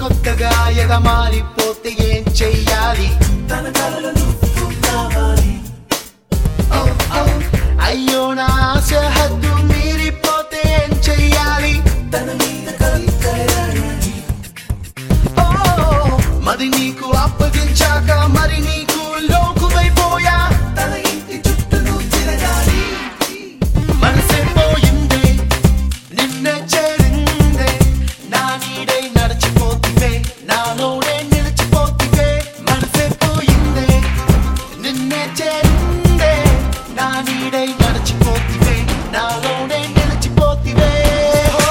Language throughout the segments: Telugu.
కొత్తగా ఎగమారిపోతే ఏం చెయ్యాలి తన కలలు నువ్వు కావాలి ఓ, ఓ, అయ్యో నా ఆశ హద్దు మీరిపోతే ఏం చెయ్యాలి తన మీద కలరాయాలి ఓ మరి నీకు అప్పగించాక మరి నీకు లోకువైపోయా తన ఇంటి చుట్టూ నువ్వు తిరగాలి మనసే పోయిందే నిన్నే చేరిందే నా నీడై నడిచిపోతివే నాలోనే నిలిచిపోతివే మనసే పోయిందే నిన్నే చేరిందే నా నీడై నడిచిపోతివే నాలోనే నిలిచిపోతివే ఓ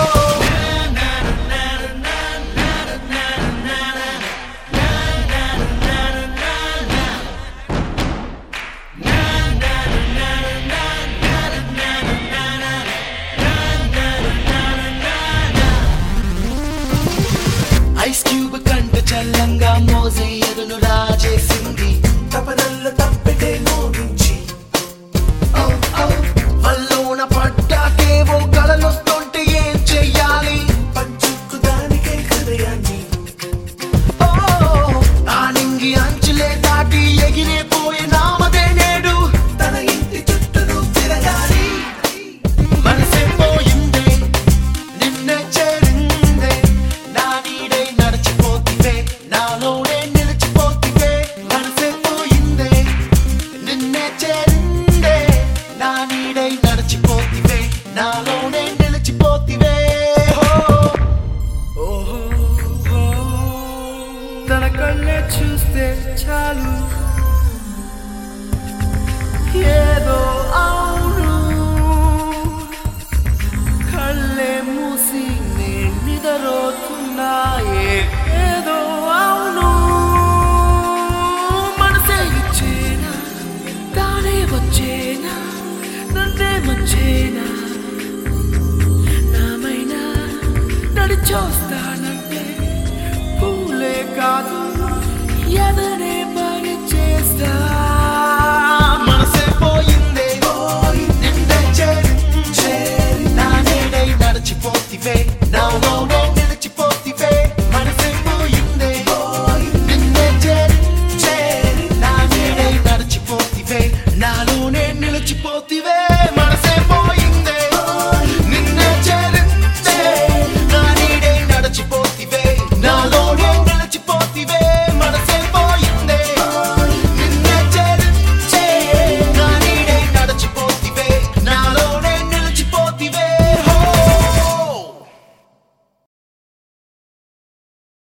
ఐస్ క్యూబ్ కంట చల్లంగా మోజే ఎదును రాజేసింది తపనల్ల తప్పెటే మోగించి ఔ, ఔ, వల్లోన పడ్డాకేవో కలలొస్తుంటే ఏం చెయ్యాలి పంచుకు దానికే హృదయాన్ని ఓ ఆ నింగి అంచులే దాటి ఎగిరిపోయే నామదే నేడు తన ఇంటి చుట్టూ నువ్వు తిరగాలి మనసే పోయిందే నిన్నే చేరిందే నా నీడై నడిచిపోతివే నాలోనే నిలిచిపోతివే మనసే పోయిందే నిన్నే చేరిందే నా నీడై నడిచిపోతివే నాలోనే నిలిచిపోతివే ఓహో తన కళ్ళే చూస్తే చాలు ఏదో అవును కళ్ళే మూసి నేను నిద్రపోతున్నాయే ఏదో అవును మనసే ఇచ్చేనా తానే వచ్చేనా నన్నే వచ్చేనా నామైనా నడిచొస్తానంటే పూలే కాదు ఎదర